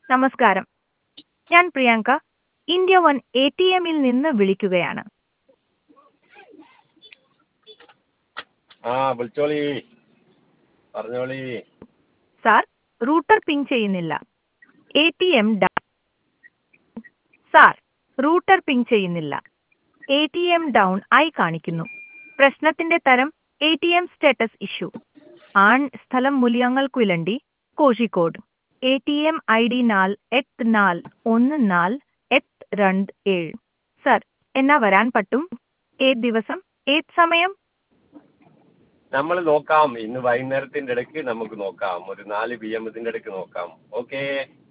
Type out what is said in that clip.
നമസ്കാരം ഞാൻ Priyanka India one A T എമ്മിൽ നിന്ന് വിളിക്കുകയാണ് ആ വിളിച്ചോളി പറഞ്ഞോളി സാർ റൂട്ടർ പിങ് ചെയ്യുന്നില്ല A T M sir router ping ചെയ്യുന്നില്ല എ ടി എം ഡൗൺ ആയി കാണിക്കുന്നു പ്രശ്നത്തിന്റെ തരം A T M status issue ആൺ സ്ഥലം മൂല്യങ്ങൾക്കുലണ്ടി Kozhikode A T M I D നാൽ എട്ട് നാൽ ഒന്ന് നാൽ എട്ട് രണ്ട് ഏഴ് സർ എന്നാ വരാൻ പറ്റും ഏത് ദിവസം ഏത് സമയം നമ്മൾ നോക്കാം ഇന്ന് വൈകുന്നേരത്തിന്റെ ഇടയ്ക്ക് നമുക്ക് നോക്കാം ഒരു നാല് പി എമ്മത്തിന്റെ ഇടയ്ക്ക് നോക്കാം ഓക്കേ